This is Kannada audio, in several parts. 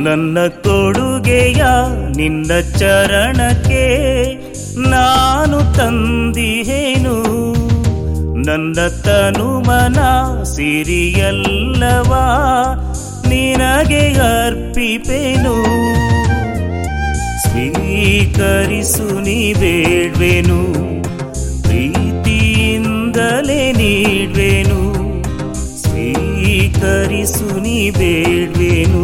ನನ್ನ ಕೊಡುಗೆಯ ನಿನ್ನ ಚರಣಕ್ಕೆ ನಾನು ತಂದಿಹೇನು ನನ್ನ ತನುಮನ ಸಿರಿಯಲ್ಲವಾ ನಿನಗೆ ಅರ್ಪಿಪೆನು ಸ್ವೀಕರಿಸು ನೀ ಬೇಡ್ವೆನು ಪ್ರೀತಿಯಿಂದಲೇ ನೀಡ್ವೆನು ಸ್ವೀಕರಿಸು ನೀ ಬೇಡ್ವೆನು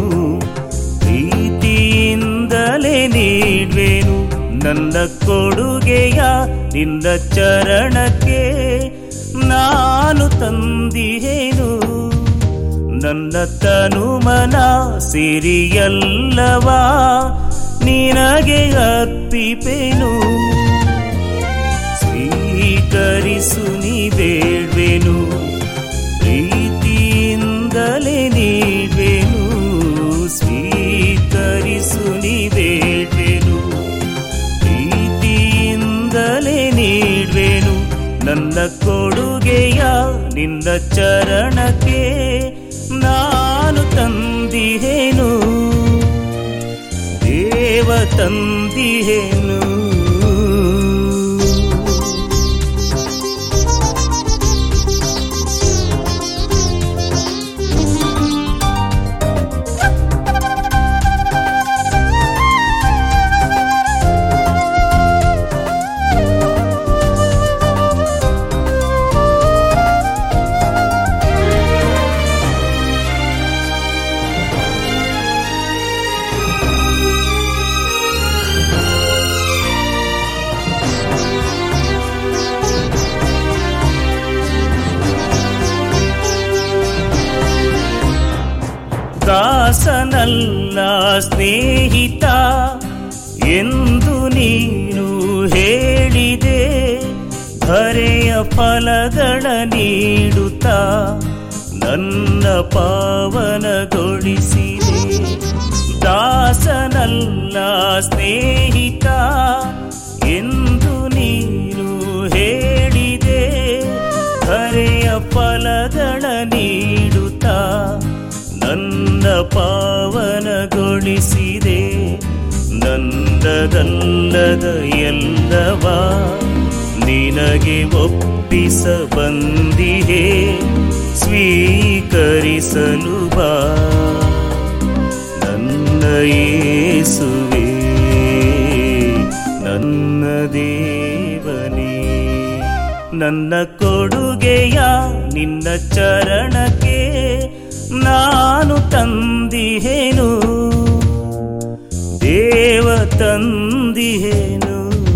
ಪ್ರೀತಿಯಿಂದಲೇ ನೀಡ್ವೆನು ನನ್ನ ಕೊಡುಗೆಯ ನಿನ್ನ ಚರಣಕ್ಕೆ ನಾನು ತಂದಿಹೇನು ನನ್ನ ತನುಮನ ಸಿರಿಯಲ್ಲವಾ ನಿನಗೆ ಅರ್ಪಿಪೆನು ಸ್ವೀಕರಿಸು ನೀ ಬೇಡ್ವೆನು ಪ್ರೀತಿಯಿಂದಲೇ ನೀಡ್ವೆನು ಸ್ವೀಕರಿಸು ನೀ ಬೇಡ್ವೆನು ಪ್ರೀತಿಯಿಂದಲೇ ನೀಡ್ವೆನು ನನ್ನ ಕೊಡುಗೆಯ ನಿನ್ನ ಚರಣಕ್ಕೆ ನಾನು ತಂದಿಹೇನು ದೇವ ತಂದಿಹೇನು ದಾಸನಲ್ಲ ಸ್ನೇಹಿತ ಎಂದು ನೀನು ಹೇಳಿದೆ ಧರೆಯ ಫಲಗಳ ನೀಡುತ್ತಾ ನನ್ನ ಪಾವನಗೊಳಿಸಿದೆ ದಾಸನಲ್ಲ ಸ್ನೇಹಿತ ಎಂದು ನೀನು ಹೇಳಿದೆ ಧರೆಯ ಫಲಗಳ ನೀಡುತ್ತಾ ನನ್ನ ಪಾವನಗೊಳಿಸಿದೆ ನಂದದಲ್ಲದ ಎಲ್ಲವ ನಿನಗೆ ಒಪ್ಪಿಸ ಬಂದಿಹೆ ಸ್ವೀಕರಿಸಲು ಬಾ ನನ್ನ ಯೇಸುವೆ ನನ್ನ ದೇವನೇ ನನ್ನ ಕೊಡುಗೆಯ ನಿನ್ನ ಚರಣಕ್ಕೆ ನಾನು ತಂದಿಹೇನು ದೇವ ತಂದಿಹೇನು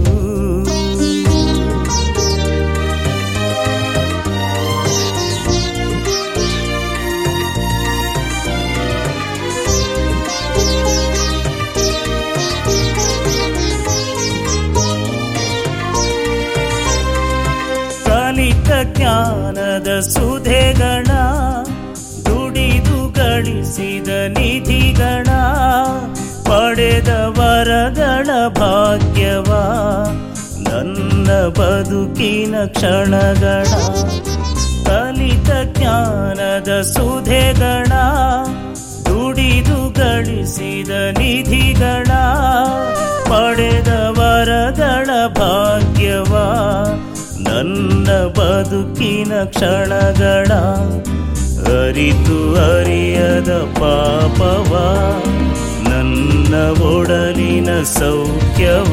ಕಲಿತ ಜ್ಞಾನದ ಸುಧೆಗಳ ದುಡಿದು ಗಳಿಸಿದ ನಿಧಿಗಳ ಪಡೆದ ವರಗಳ ಭಾಗ್ಯವ ನನ್ನ ಬದುಕಿನ ಕ್ಷಣಗಳ ಕಲಿತ ಜ್ಞಾನದ ಸುಧೆಗಳ ದುಡಿದು ಗಳಿಸಿದ ನಿಧಿಗಳ ಪಡೆದ ವರಗಳ ಭಾಗ್ಯವ ನನ್ನ ಬದುಕಿನ ಕ್ಷಣಗಳ ಅರಿತು ಅರಿಯದ ಪಾಪವ ನನ್ನ ಒಡಲಿನ ಸೌಖ್ಯವ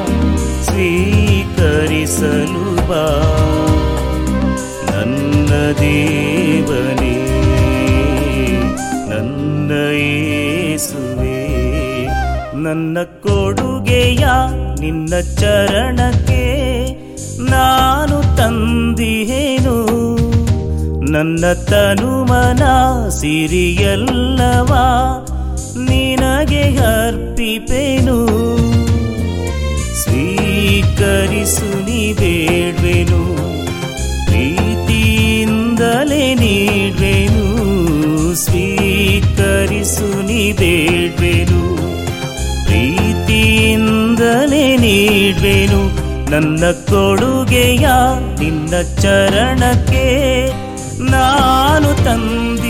ಸ್ವೀಕರಿಸಲು ಬಾ ನನ್ನ ದೇವನೇ ನನ್ನ ಯೇಸುವೆ ನನ್ನ ಕೊಡುಗೆಯ ನಿನ್ನ ಚರಣಕ್ಕೆ ನಾನು ತಂದಿಹೇನು ನನ್ನ ತನುಮನ ಸಿರಿಯಲ್ಲವಾ ನಿನಗೆ ಅರ್ಪಿಪೆನು ಸ್ವೀಕರಿಸು ನೀ ಬೇಡ್ವೆನು ಪ್ರೀತಿಯಿಂದಲೇ ನೀಡ್ವೆನು ಸ್ವೀಕರಿಸು ನೀ ಬೇಡ್ವೆನು ಪ್ರೀತಿಯಿಂದಲೇ ನೀಡ್ವೆನು ನನ್ನ ಕೊಡುಗೆಯ ನಿನ್ನ ಚರಣಕ್ಕೆ ನಾನು ತಂದಿ